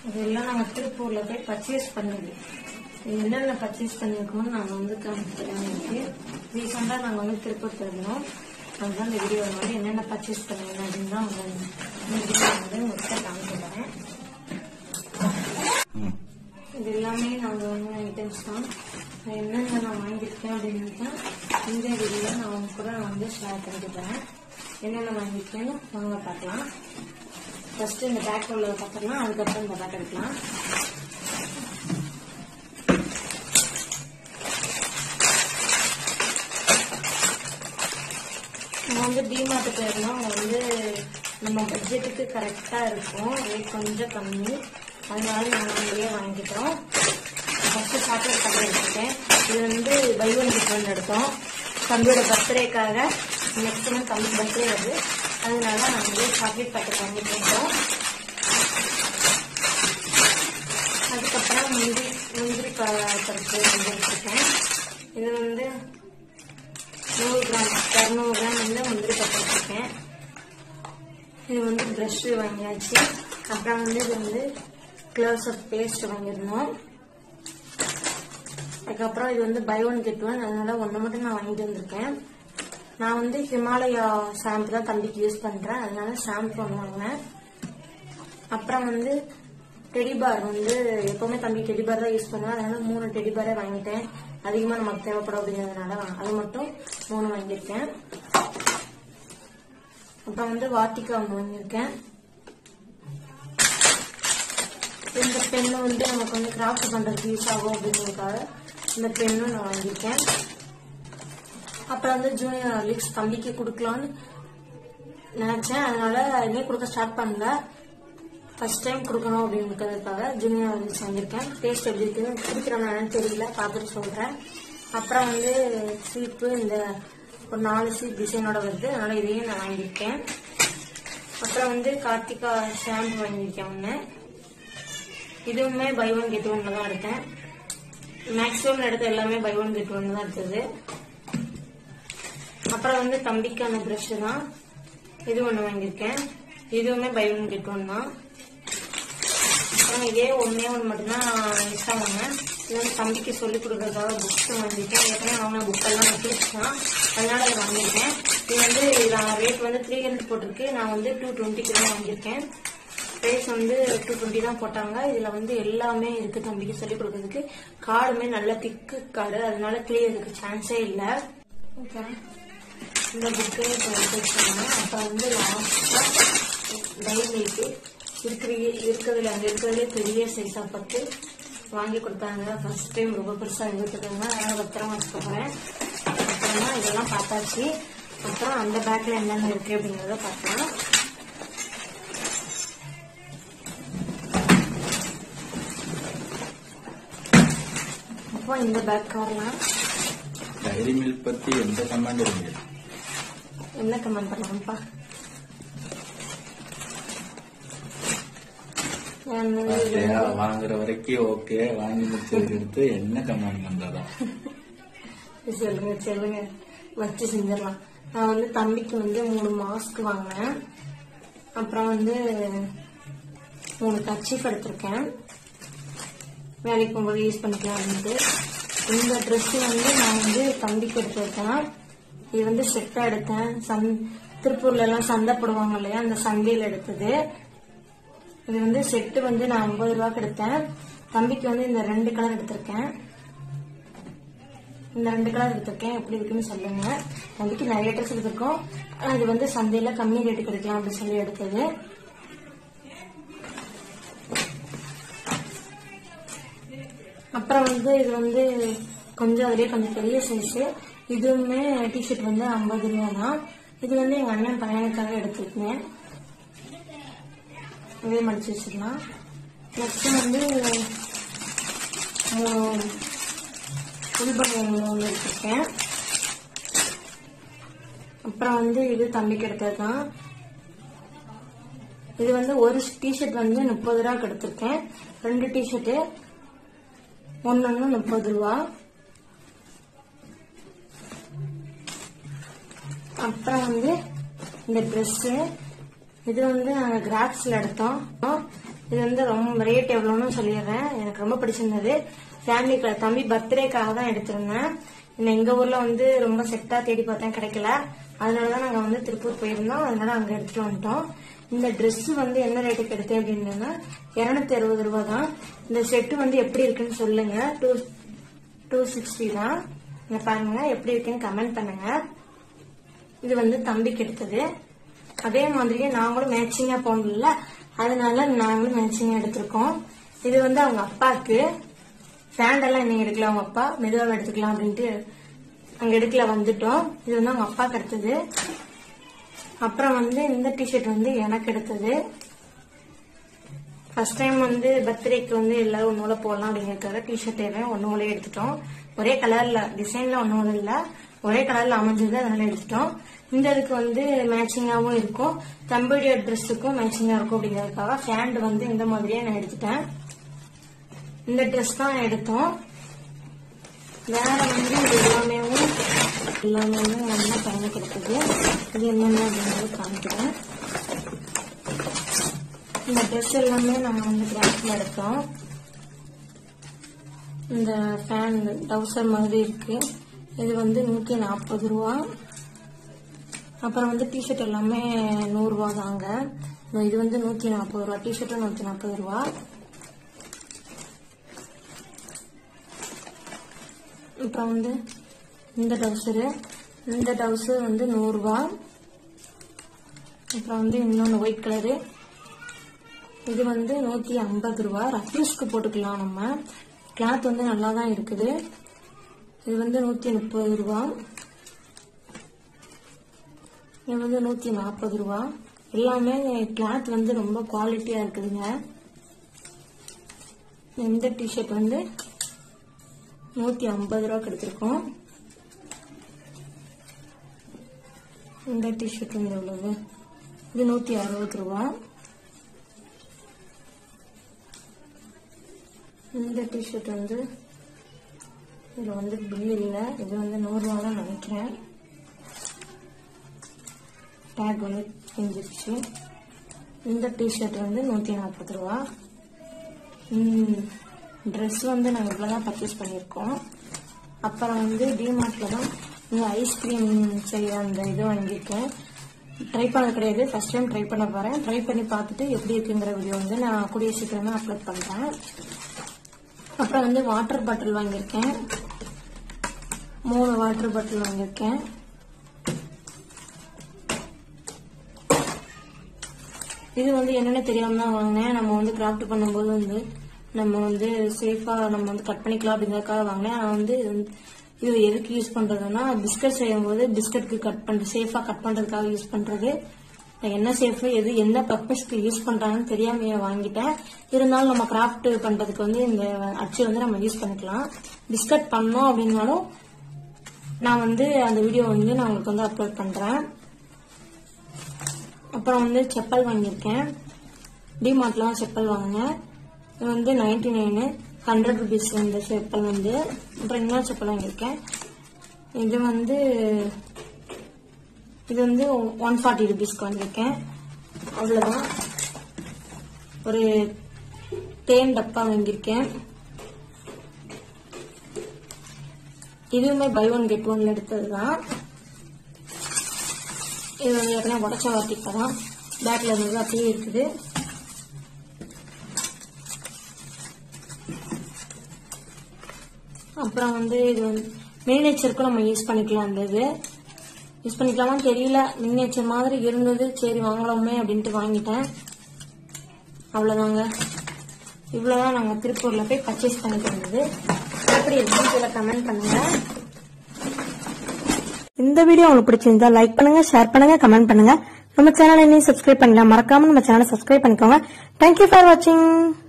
இதெல்லாம் நாங்கள் திருப்பூரில் போய் பர்ச்சேஸ் பண்ணது இது என்னென்ன பர்ச்சேஸ் பண்ணியிருக்கோம்னு நாங்கள் வந்து காமிக்கிறேன் உங்களுக்கு ரீசெண்டாக நாங்கள் வந்து திருப்பூர் போயிருந்தோம் அதுதான் இந்த வீடியோ வந்து என்னென்ன பர்ச்சேஸ் பண்ணிருந்தோம் அப்படின்னு தான் வந்து இந்த வீடியோ வந்து உங்கள்கிட்ட காமிக்கிறேன் ம் இது எல்லாமே நாங்கள் வந்து ஐட்டம்ஸ் தான் நான் என்னென்ன நான் வாங்கியிருக்கேன் அப்படின்னு தான் இந்த வீடியோ நான் உங்க கூட நான் வந்து ஷேர் பண்ணிக்கிறேன் என்னென்ன வாங்கியிருக்கேன்னு வாங்க பார்க்கலாம் ஃபர்ஸ்ட் இந்த பேக் உள்ளதை பார்த்துக்கலாம் அதுக்கப்புறம் இந்த பேக் எடுக்கலாம் நம்ம வந்து டிமார்ட் போயிருந்தோம் அங்க வந்து நம்ம பட்ஜெட்டுக்கு கரெக்டாக இருக்கும் ரேட் கொஞ்சம் கம்மி அதனால நாங்கள் அங்கேயே வாங்கிட்டோம் ஃபஸ்ட்டு சாக்லேட் பேக்கெட் எடுத்துட்டேன் இது வந்து பை ஒன் கெட் ஒன் எடுத்தோம் தம்பியோட பர்த்டேக்காக நெக்ஸ்ட் மந்த் தம்பி பர்த்டே வருது அதனால நாங்கள் வந்து சாக்லேட் பேக்கெட் வாங்கிட்டு இருக்கோம் அதுக்கப்புறம் முந்திரி முந்திரி ப- பருப்பு வந்து எடுத்துருக்கேன் இது வந்து நூறு கிராம் இரநூறு கிராம் வந்து முந்திரி பருப்பு எடுத்துருக்கேன் இது வந்து ப்ரஷ் வாங்கியாச்சு அப்புறம் வந்து இது வந்து க்ளவுஸ் ஆஃப் பேஸ்ட் வாங்கியிருந்தோம் அதுக்கப்புறம் இது வந்து பை ஒன் கெட் ஒன் அதனால ஒன்று மட்டும் நான் வாங்கிட்டு வந்திருக்கேன் நான் வந்து ஹிமாலயா ஷாம்பு தான் தம்பிக்கு யூஸ் பண்றேன் அதனால ஷாம்பு ஒன்று வாங்கினேன் அப்புறம் வந்து டெடி பார் வந்து எப்பவுமே தம்பி டெடி பார் தான் யூஸ் பண்ணுவேன் அதனால மூணு டெடி பாரே வாங்கிட்டேன் அதிகமா நமக்கு தேவைப்படும் அப்படிங்கிறதுனால வா- அது மட்டும் மூணு வாங்கியிருக்கேன் அப்புறம் வந்து வாத்திக்கா ஒன்று வாங்கியிருக்கேன் இந்த பெண்ணு வந்து நமக்கு வந்து கிராஃப்ட் பண்றதுக்கு யூஸ் ஆகும் அப்படிங்கிறதுக்காக இந்த பெண்ணும் நான் வாங்கியிருக்கேன் அப்புறம் வந்து ஜூனியர் ஹார்லிக்ஸ் தம்பிக்கு கொடுக்கலான்னு நினைச்சேன் அதனால இன்னும் கொடுக்க ஸ்டார்ட் பண்ணல ஃபர்ஸ்ட் டைம் கொடுக்கணும் அப்படிங்கிறதுக்காக ஜூனியர் ஹார்லிக்ஸ் வாங்கியிருக்கேன் டேஸ்ட் எப்படி இருக்குன்னு குடிக்கிறேன்னு தெரியல பார்த்துட்டு சொல்றேன் அப்புறம் வந்து சீப்பு இந்த ஒரு நாலு சீப் டிசைனோட வருது அதனால இதையும் நான் வாங்கியிருக்கேன் அப்புறம் வந்து கார்த்திகா ஷாம்பு வாங்கியிருக்கேன் ஒன்று இதுவுமே பை ஒன் கெட் ஒன்ல தான் எடுத்தேன் மேக்ஸிமம் எடுத்த எல்லாமே பை ஒன் கெட் ஒன் தான் எடுத்தது அப்புறம் வந்து தம்பிக்கான ப்ரஷ் தான் இது ஒன்று வாங்கியிருக்கேன் இதுவுமே பை ஒன் கெட் ஒன் தான் அப்புறம் இதே ஒன்றே ஒன்று மட்டும்தான் எக்ஸ்ட்ரா வாங்கினேன் இது வந்து தம்பிக்கு சொல்லிக் கொடுக்கறதுக்காக புக்ஸ் வாங்கியிருக்கேன் ஏற்கனவே வாங்கின புக் எல்லாம் நான் கிழிச்சிட்டேன் அதனால அதை வாங்கியிருக்கேன் இது வந்து ரேட் வந்து த்ரீ ஹண்ட்ரட் போட்டிருக்கு நான் வந்து டூ டுவெண்ட்டிக்கு தான் வாங்கியிருக்கேன் ப்ரைஸ் வந்து டூ டுவெண்ட்டி தான் போட்டாங்க இதுல வந்து எல்லாமே இருக்கு தம்பிக்கு சொல்லிக் கொடுக்கறதுக்கு கார்டுமே நல்ல திக்கு கார்டு அதனால கிளியறதுக்கு சான்ஸே இல்லை ஓகே இந்த புக்கு இப்போ எடுத்து வச்சாங்க அப்புறம் வந்து லாஸ்டா டைரிக்கு இருக்கிற இருக்கிறதுல அங்க இருக்கிறதுலே பெரிய சைஸா பார்த்து வாங்கி கொடுத்தாங்க ஃபர்ஸ்ட் டைம் ரொம்ப பெருசா எடுத்துருக்காங்க அதனால பத்திரமா வச்சுக்க போறேன் அப்புறமா இதெல்லாம் பார்த்தாச்சு அப்புறம் அந்த பேக்ல என்னென்ன இருக்கு அப்படிங்கறத பார்க்கலாம் அப்போ இந்த பேக் வரலாம் டைரி மில்க் பத்தி எந்த கமெண்ட் இல்லை என்ன கமெண்ட் பண்ணலாம்ப்பா நான் வந்து ஓகேயா வாங்குற வரைக்கும் ஓகே வாங்கி முடிச்சதுக்கு அடுத்து என்ன கமெண்ட் பண்றதா சொல்லுங்க சொல்லுங்க வச்சு செஞ்சிடலாம் நான் வந்து தம்பிக்கு வந்து மூணு மாஸ்க் வாங்கினேன் அப்புறம் வந்து மூணு கச்சிஃப் எடுத்திருக்கேன் வேலைக்கு போகும்போது யூஸ் பண்ணிக்கலாம் அப்படின்ட்டு இந்த ட்ரெஸ் வந்து நான் வந்து தம்பிக்கு எடுத்திருக்கேன் இது வந்து செட்டா எடுத்தேன் சந் திருப்பூர்ல எல்லாம் சந்தை போடுவாங்க இல்லையா அந்த சந்தையில எடுத்தது இது வந்து செட்டு வந்து நான் ஐம்பது ரூபாய்க்கு எடுத்தேன் தம்பிக்கு வந்து இந்த ரெண்டு கலர் எடுத்திருக்கேன் இந்த ரெண்டு கலர் எடுத்திருக்கேன் எப்படி இருக்குன்னு சொல்லுங்க தம்பிக்கு நிறைய ட்ரெஸ் எடுத்திருக்கோம் ஆனா இது வந்து சந்தையில கம்மி ரேட்டுக்கு எடுக்கலாம் அப்படின்னு சொல்லி எடுத்தது அப்புறம் வந்து இது வந்து கொஞ்சம் அதுலயே கொஞ்சம் பெரிய சைஸ் இதுவுமே டிஷர்ட் வந்து ஐம்பது ரூபா தான் இது வந்து எங்க அண்ணன் பையனுக்காக எடுத்திருக்கேன் இதே மடிச்சு வச்சிடலாம் நெக்ஸ்ட் வந்து உள்பகம் ஒன்று எடுத்திருக்கேன் அப்புறம் வந்து இது தம்பிக்கு எடுத்தது தான் இது வந்து ஒரு டிஷர்ட் வந்து முப்பது ரூபாய்க்கு எடுத்திருக்கேன் ரெண்டு டிஷர்ட்டு ஒன்னொன்னு முப்பது ரூபா அப்புறம் வந்து இந்த ட்ரெஸ் இது வந்து நாங்க கிராப்ஸ்ல எடுத்தோம் இது வந்து ரொம்ப ரேட் எவ்வளோன்னு சொல்லிடுறேன் எனக்கு ரொம்ப பிடிச்சிருந்தது ஃபேமிலிக்கு தம்பி பர்த்டேக்காக தான் எடுத்திருந்தேன் இன்னும் எங்க ஊர்ல வந்து ரொம்ப செட்டா தேடி பார்த்தேன் கிடைக்கல அதனாலதான் நாங்க வந்து திருப்பூர் போயிருந்தோம் அதனால அங்க எடுத்துட்டு வந்துட்டோம் இந்த Dress வந்து என்ன ரேட்டுக்கு எடுத்தேன் அப்படின்னா இருநூத்தி அறுபது ரூபா தான் இந்த செட்டு வந்து எப்படி இருக்குன்னு சொல்லுங்க டூ டூ சிக்ஸ்டி தான் இங்க பாருங்க எப்படி இருக்குன்னு கமெண்ட் பண்ணுங்க இது வந்து தம்பிக்கு எடுத்தது அதே மாதிரியே நாங்களும் மேட்சிங்கா போனதில்ல அதனால நாங்களும் மேட்சிங்கா எடுத்திருக்கோம் இது வந்து அவங்க அப்பாக்கு பேண்ட் எல்லாம் இன்னைக்கு எடுக்கல அவங்க அப்பா மெதுவாக எடுத்துக்கலாம் அப்படின்ட்டு அங்க எடுக்கல வந்துட்டோம் இது வந்து அவங்க அப்பாக்கு எடுத்தது அப்புறம் வந்து இந்த டிஷர்ட் வந்து எனக்கு எடுத்தது ஃபர்ஸ்ட் டைம் வந்து பர்த்டேக்கு வந்து எல்லாரும் ஒன்னோட போடலாம் அப்படிங்கறதுக்காக டிஷர்ட் எல்லாம் ஒன்னோட எடுத்துட்டோம் ஒரே கலர்ல டிசைன்ல ஒன்னோட இல்ல ஒரே கலர்ல அமைஞ்சது அதனால எடுத்துட்டோம் இந்த இதுக்கு வந்து மேட்சிங்காவும் இருக்கும் தம்பியுடைய ட்ரெஸ்ஸுக்கும் மேட்சிங்கா இருக்கும் அப்படிங்கறதுக்காக ஃபேண்ட் வந்து இந்த மாதிரியே நான் எடுத்துட்டேன் இந்த ட்ரெஸ் தான் எடுத்தோம் வேற வந்து இது எல்லாமே எல்லாமே நல்லா பையனுக்கு எடுத்தது இது என்னென்ன அப்படிங்கிறது காமிக்கிறேன் இந்த ட்ரெஸ் எல்லாமே நம்ம வந்து கிராஃப்ட்ல எடுத்தோம் இந்த ஃபேன் டவுசர் மாதிரி இருக்கு இது வந்து நூத்தி நாற்பது ரூபா அப்புறம் வந்து டிஷர்ட் எல்லாமே நூறு ரூபா தாங்க இது வந்து நூத்தி நாற்பது ரூபா டிஷர்ட்டும் நூத்தி நாற்பது ரூபா அப்புறம் வந்து இந்த டவுசரு இந்த டவுசர் வந்து நூறு ரூபா அப்புறம் வந்து இன்னொன்று ஒயிட் கலரு இது வந்து நூத்தி ஐம்பது ரூபா ரஃப்யூஸ்க்கு போட்டுக்கலாம் நம்ம கிளாத் வந்து நல்லா தான் இருக்குது இது வந்து நூத்தி முப்பது ரூபா இது வந்து நூத்தி நாற்பது ரூபா எல்லாமே கிளாத் வந்து ரொம்ப குவாலிட்டியா இருக்குதுங்க இந்த டிஷர்ட் வந்து நூத்தி ஐம்பது ரூபா கிடைச்சிருக்கும் இந்த டிஷர்ட் வந்து எவ்வளவு இது நூத்தி அறுபது ரூபா இந்த டிஷர்ட் வந்து இதுல வந்து பில் இல்லை இது வந்து நூறுரூவா தான் நினைக்கிறேன் டேக் வந்து செஞ்சிருச்சு இந்த டிஷர்ட் வந்து நூற்றி நாற்பது ரூபா ட்ரெஸ் வந்து நாங்கள் இவ்வளோதான் பர்ச்சேஸ் பண்ணியிருக்கோம் அப்புறம் வந்து டிமார்ட்டில் தான் இந்த ஐஸ்கிரீம் செய்ய அந்த இது வாங்கியிருக்கேன் ட்ரை பண்ண கிடையாது ஃபர்ஸ்ட் டைம் ட்ரை பண்ண போகிறேன் ட்ரை பண்ணி பார்த்துட்டு எப்படி இருக்குங்கிற வீடியோ வந்து நான் கூடிய சீக்கிரமே அப்லோட் பண்ணுறேன் அப்புறம் வந்து வாட்டர் பாட்டில் வாங்கியிருக்கேன் மூணு வாட்டர் பாட்டில் வாங்கியிருக்கேன் இது வந்து என்னென்ன தெரியாம தான் வாங்கினேன் நம்ம வந்து கிராஃப்ட் பண்ணும்போது வந்து நம்ம வந்து சேஃபா நம்ம வந்து கட் பண்ணிக்கலாம் அப்படிங்கறதுக்காக வாங்கினேன் ஆனா வந்து இது வந்து- இது எதுக்கு யூஸ் பண்றதுன்னா பிஸ்கட் செய்யும்போது பிஸ்கட்க்கு கட் பண்ற சேஃபா கட் பண்றதுக்காக யூஸ் பண்றது நான் என்ன சேஃப் எது என்ன பர்பஸ்க்கு யூஸ் பண்றாங்கன்னு தெரியாம வாங்கிட்டேன் இருந்தாலும் நம்ம கிராஃப்ட் பண்றதுக்கு வந்து இந்த அச்சு வந்து நம்ம யூஸ் பண்ணிக்கலாம் பிஸ்கட் பண்ணோம் அப்படின்னாலும் நான் வந்து அந்த வீடியோ வந்து நான் உங்களுக்கு வந்து அப்லோட் பண்றேன் அப்புறம் வந்து செப்பல் வாங்கியிருக்கேன் டிமார்ட்லாம் செப்பல் வாங்கினேன் இது வந்து நைன்டி நைனு ஹண்ட்ரட் ருபீஸ் இந்த செப்பல் வந்து அப்புறம் இன்னொரு செப்பல் வாங்கியிருக்கேன் இது வந்து இது வந்து ஒன் ஃபார்ட்டி ருபீஸ்க்கு வாங்கியிருக்கேன் அவ்வளோதான் ஒரு தேன் டப்பா வாங்கியிருக்கேன் இதுவுமே பை ஒன் கெட் ஒன்ல எடுத்தது தான் இது வந்து ஏற்கனவே உடச்ச வார்த்திக்கா தான் பேக்ல இருந்தது அப்படியே இருக்குது அப்புறம் வந்து இது வந்து மினினேச்சருக்கும் நம்ம யூஸ் பண்ணிக்கலாம் அந்த இது யூஸ் பண்ணிக்கலாமான்னு தெரியல மினினேச்சர் மாதிரி இருந்தது சரி வாங்கலாமே அப்படின்ட்டு வாங்கிட்டேன் அவ்வளோதாங்க இவ்வளோதான் நாங்கள் திருப்பூரில் போய் பர்ச்சேஸ் பண்ணிட்டு வந்தது எப்படி இருக்குன்னு கீழே கமெண்ட் பண்ணுங்க இந்த வீடியோ உங்களுக்கு பிடிச்சிருந்தா லைக் பண்ணுங்க ஷேர் பண்ணுங்க கமெண்ட் பண்ணுங்க நம்ம சேனலை இன்னும் சப்ஸ்கிரைப் பண்ணலாம் மறக்காம நம்ம சேனலை சப்ஸ்கிரைப் பண்ணிக்கோங்க தேங்க்யூ ஃபார் வாட்சிங்